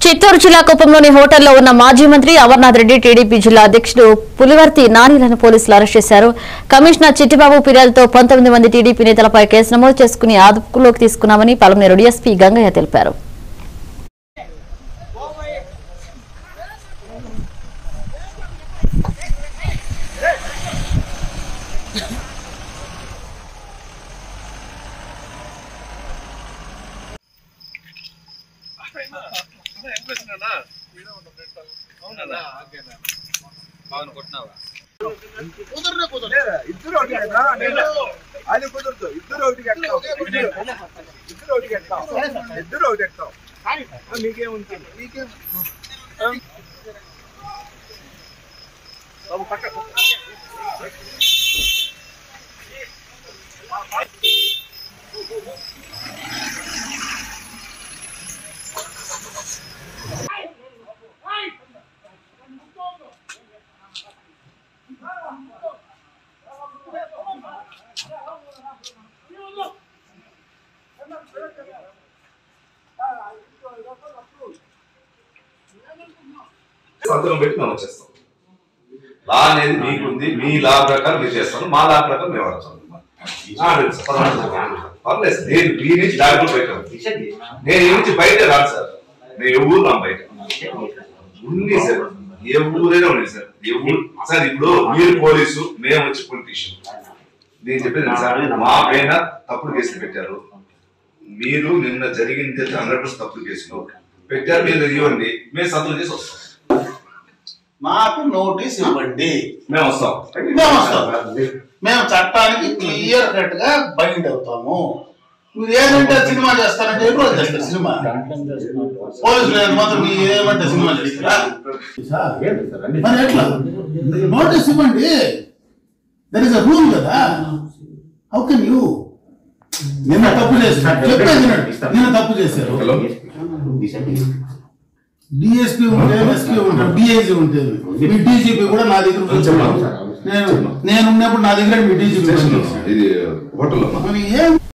చిత్తూరు జిల్లా కుప్పంలోని హోటల్లో ఉన్న మాజీ మంత్రి అమర్నాథ్ రెడ్డి టీడీపీ జిల్లా అధ్యక్షుడు పులివర్తి నానీలను పోలీసులు అరెస్ట్ చేశారు కమిషనర్ చిట్టిబాబు ఫిర్యాదుతో పంతొమ్మిది మంది టీడీపీ నేతలపై కేసు నమోదు చేసుకుని అదుపులోకి తీసుకున్నామని పలమనేరు డీఎస్పీ గంగయ్య తెలిపారు ఇద్దరు ఒకటి కదా నేను అది కుదరదు ఇద్దరు ఒకటి ఎక్కాం ఇద్దరు ఒకటి ఎక్కాం ఇద్దరు ఒకటి ఎక్కాం మీకేముంటుంది మీకేం బాబు పక్క సంతకం పెట్టి మేము వచ్చేస్తాం లా అనేది మీకుంది మీ లా ప్రకారం మీరు చేస్తాను మా లా ప్రకారం మేము వచ్చాం పర్లేదు సార్. నేను మీ నుంచి దాంట్లో పెట్టాను నేను ఈ నుంచి బయట రాను సార్ నేను ఏ ఊరు రాను బయట ఉంది సార్ ఏ ఊరైనా ఉంది సార్ ఏ ఊరు సార్ ఇప్పుడు మీరు పోలీసు మేము వచ్చి పొలిటీషియన్ నేను చెప్పేది ఏంటి సార్ మా పైన తప్పుడు కేసులు పెట్టారు మీరు నిన్న జరిగింది హండ్రెడ్ పర్సెంట్ తప్పుడు కేసులు పెట్టారు మీరు ఇవ్వండి మేము సంతకం చేసి వస్తాం మాకు నోటీస్ ఇవ్వండి మేము వస్తాం మేము వస్తాం మేము చట్టానికి క్లియర్ కట్ గా బైండ్ అవుతాము మీరు ఏదంటే సినిమా చేస్తారంటే ఎప్పుడు రోజు చేస్తారు సినిమా పోలీసులు ఏం మాత్రం మీరు ఏమంటే సినిమా చేస్తారా మరి ఎట్లా నోటీస్ ఇవ్వండి దర్ ఇస్ అ రూల్ కదా హౌ కెన్ యూ నిన్న తప్పు చేశారు చెప్పేది వినండి. నిన్న తప్పు చేశారు హలో డిఎస్పీ ఉంటే ఎస్పీ ఉంటారు డిఐజీ ఉంటుంది మీ డీజీపీ కూడా నా దగ్గర కూర్చోవాలి. నేను నేను ఉన్నప్పుడు నా దగ్గర మీ డీజీపీ ఇది హోటల్లో మరి ఏం